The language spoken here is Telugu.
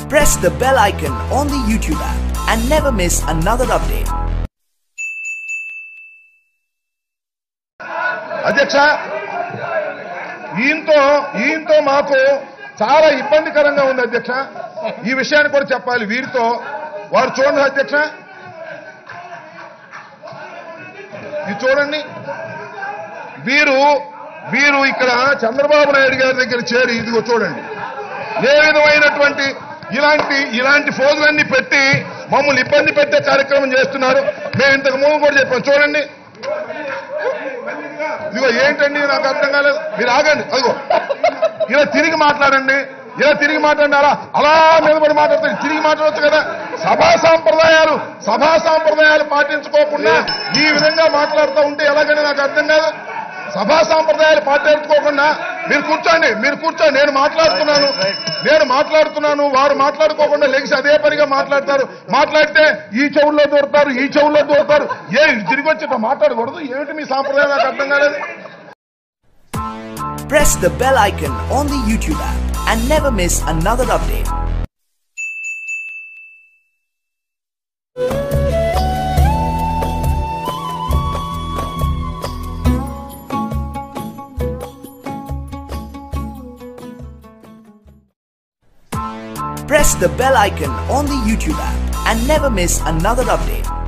Press the bell icon on the YouTube app and never miss another update. అధ్యక్ష ఈయంతో ఈయంతో మాకు చాలా ఇబ్బందికరంగా ఉంది అధ్యక్ష ఈ విషయాన్ని కూడా చెప్పాలి వీరితో వారు చూడండి అధ్యక్ష ఇది చూడండి వీరు వీరు ఇక్కడ చంద్రబాబు నాయుడు గారి దగ్గర చేరి ఇదిగో చూడండి ఏ విధమైనటువంటి ఇలాంటి ఇలాంటి ఫోజులన్నీ పెట్టి మమ్మల్ని ఇబ్బంది పెట్టే కార్యక్రమం చేస్తున్నారు మేము ఇంతకు ముందు కూడా చెప్పాం చూడండి ఇదిగో ఏంటండి నాకు అర్థం కాలేదు మీరు ఆగండి అదిగో ఇలా తిరిగి మాట్లాడండి ఇలా తిరిగి మాట్లాడండి అలా అలా నిలబడి మాట్లాడుతుంది తిరిగి మాట్లాడవచ్చు కదా సభా సాంప్రదాయాలు సభా సాంప్రదాయాలు పాటించుకోకుండా ఈ విధంగా మాట్లాడుతూ ఉంటే ఎలాగని నాకు అర్థం కాదు సభా సాంప్రదాయాలు పాటించుకోకుండా మీరు కూర్చోండి మీరు కూర్చోండి నేను మాట్లాడుతున్నాను నేను మాట్లాడుతున్నాను వారు మాట్లాడుకోకుండా లెగిసి అదే పనిగా మాట్లాడతారు మాట్లాడితే ఈ చెవుల్లో దూరతారు ఈ చెవుల్లో దూరతారు ఏ తిరిగి వచ్చి ఇట్లా మాట్లాడకూడదు ఏమిటి మీ సాంప్రదాయం నాకు అర్థం కాలేదు Press the bell icon on the YouTube app and never miss another update. Press the bell icon on the YouTube app and never miss another update.